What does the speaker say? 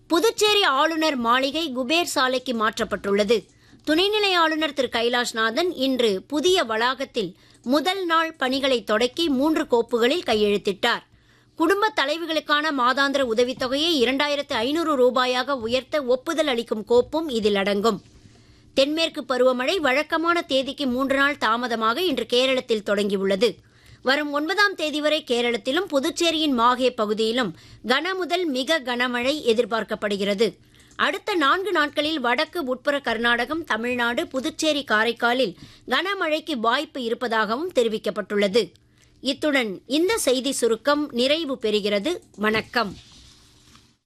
புதுச்சேரி ஆளுநர் மாளிகை குபேர் சாலைக்கு மாற்றப்பட்டுள்ளது துணைநிலை ஆளுநர் திரு கைலாஷ்நாதன் இன்று புதிய வளாகத்தில் முதல் நாள் பணிகளை தொடக்கி மூன்று கோப்புகளில் கையெழுத்திட்டார் குடும்ப தலைவிகளுக்கான மாதாந்திர உதவித்தொகையை இரண்டாயிரத்து ஐநூறு ரூபாயாக உயர்த்த ஒப்புதல் அளிக்கும் கோப்பும் இதில் அடங்கும் தென்மேற்கு பருவமழை வழக்கமான தேதிக்கு மூன்று நாள் தாமதமாக இன்று கேரளத்தில் தொடங்கியுள்ளது வரும் ஒன்பதாம் தேதி வரை கேரளத்திலும் புதுச்சேரியின் மாஹே பகுதியிலும் கன முதல் மிக கனமழை எதிர்பார்க்கப்படுகிறது அடுத்த நான்கு நாட்களில் வடக்கு உட்புற கர்நாடகம் தமிழ்நாடு புதுச்சேரி காரைக்காலில் கனமழைக்கு வாய்ப்பு இருப்பதாகவும் தெரிவிக்கப்பட்டுள்ளது இத்துடன் இந்த செய்தி சுருக்கம் நிறைவு பெறுகிறது வணக்கம்